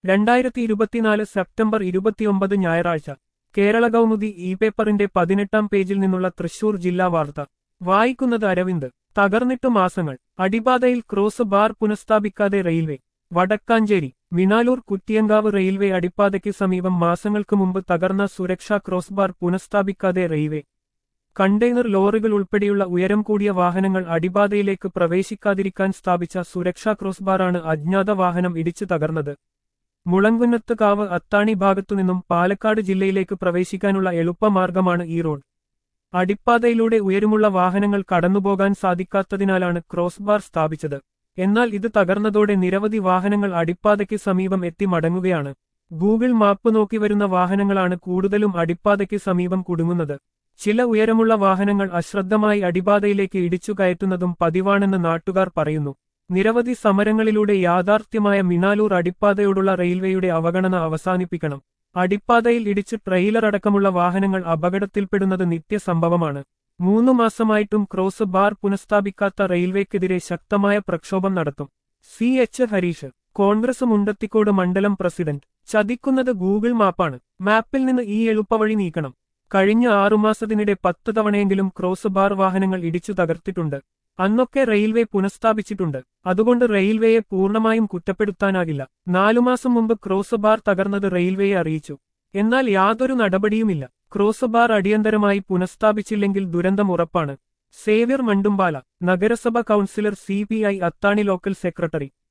രണ്ടായിരത്തി ഇരുപത്തിനാല് സെപ്റ്റംബർ ഇരുപത്തിയൊമ്പത് ഞായറാഴ്ച കേരള കൗമുദി ഇ പേപ്പറിന്റെ പതിനെട്ടാം പേജിൽ നിന്നുള്ള തൃശൂർ ജില്ലാ വാർത്ത വായിക്കുന്നത് അരവിന്ദ് തകർന്നിട്ടു മാസങ്ങൾ അടിപാതയിൽ ക്രോസ് ബാർ പുനഃസ്ഥാപിക്കാതെ റെയിൽവേ വടക്കാഞ്ചേരി മിനാലൂർ കുറ്റിയങ്കാവ് റെയിൽവേ അടിപ്പാതയ്ക്ക് സമീപം മാസങ്ങൾക്ക് മുമ്പ് തകർന്ന സുരക്ഷാ ക്രോസ് ബാർ പുനഃസ്ഥാപിക്കാതെ റെയിൽവേ കണ്ടെയ്നർ ലോറികൾ ഉൾപ്പെടെയുള്ള ഉയരം കൂടിയ വാഹനങ്ങൾ അടിപാതയിലേക്ക് പ്രവേശിക്കാതിരിക്കാൻ സ്ഥാപിച്ച സുരക്ഷാ ക്രോസ് ബാറാണ് അജ്ഞാത വാഹനം ഇടിച്ചു തകർന്നത് മുളങ്കുന്നത്ത് കാവ് അത്താണി ഭാഗത്തുനിന്നും പാലക്കാട് ജില്ലയിലേക്ക് പ്രവേശിക്കാനുള്ള എളുപ്പമാർഗമാണ് ഈ റോഡ് അടിപ്പാതയിലൂടെ ഉയരമുള്ള വാഹനങ്ങൾ കടന്നുപോകാൻ സാധിക്കാത്തതിനാലാണ് ക്രോസ് ബാർ സ്ഥാപിച്ചത് എന്നാൽ ഇത് തകർന്നതോടെ നിരവധി വാഹനങ്ങൾ അടിപ്പാതയ്ക്ക് സമീപം എത്തി മടങ്ങുകയാണ് ഗൂഗിൾ മാപ്പ് നോക്കി വരുന്ന വാഹനങ്ങളാണ് കൂടുതലും അടിപ്പാതയ്ക്ക് സമീപം കുടുങ്ങുന്നത് ചില ഉയരമുള്ള വാഹനങ്ങൾ അശ്രദ്ധമായി അടിപാതയിലേക്ക് ഇടിച്ചു കയറ്റുന്നതും പതിവാണെന്ന് നാട്ടുകാർ പറയുന്നു നിരവധി സമരങ്ങളിലൂടെ യാഥാർത്ഥ്യമായ മിനാലൂർ അടിപ്പാതയോടുള്ള റെയിൽവേയുടെ അവഗണന അവസാനിപ്പിക്കണം അടിപ്പാതയിൽ ഇടിച്ച് ട്രെയിലർ അടക്കമുള്ള വാഹനങ്ങൾ അപകടത്തിൽപ്പെടുന്നത് നിത്യസംഭവമാണ് മൂന്നു മാസമായിട്ടും ക്രോസ് ബാർ പുനഃസ്ഥാപിക്കാത്ത റെയിൽവേക്കെതിരെ ശക്തമായ പ്രക്ഷോഭം നടത്തും സി എച്ച് ഹരീഷ് കോൺഗ്രസ് മുണ്ടത്തിക്കോട് മണ്ഡലം പ്രസിഡന്റ് ചതിക്കുന്നത് ഗൂഗിൾ മാപ്പാണ് മാപ്പിൽ നിന്ന് ഈ എളുപ്പവഴി നീക്കണം കഴിഞ്ഞ ആറുമാസത്തിനിടെ പത്ത് തവണയെങ്കിലും ക്രോസ് ബാർ വാഹനങ്ങൾ ഇടിച്ചു തകർത്തിട്ടുണ്ട് അന്നൊക്കെ റെയിൽവേ പുനഃസ്ഥാപിച്ചിട്ടുണ്ട് അതുകൊണ്ട് റെയിൽവേയെ പൂർണ്ണമായും കുറ്റപ്പെടുത്താനാകില്ല നാലുമാസം മുമ്പ് ക്രോസ് ബാർ തകർന്നത് റെയിൽവേയെ അറിയിച്ചു എന്നാൽ യാതൊരു നടപടിയുമില്ല ക്രോസ് ബാർ അടിയന്തരമായി പുനഃസ്ഥാപിച്ചില്ലെങ്കിൽ ദുരന്തം ഉറപ്പാണ് സേവ്യർ മണ്ടുംപാല നഗരസഭ councillor C Athani local secretary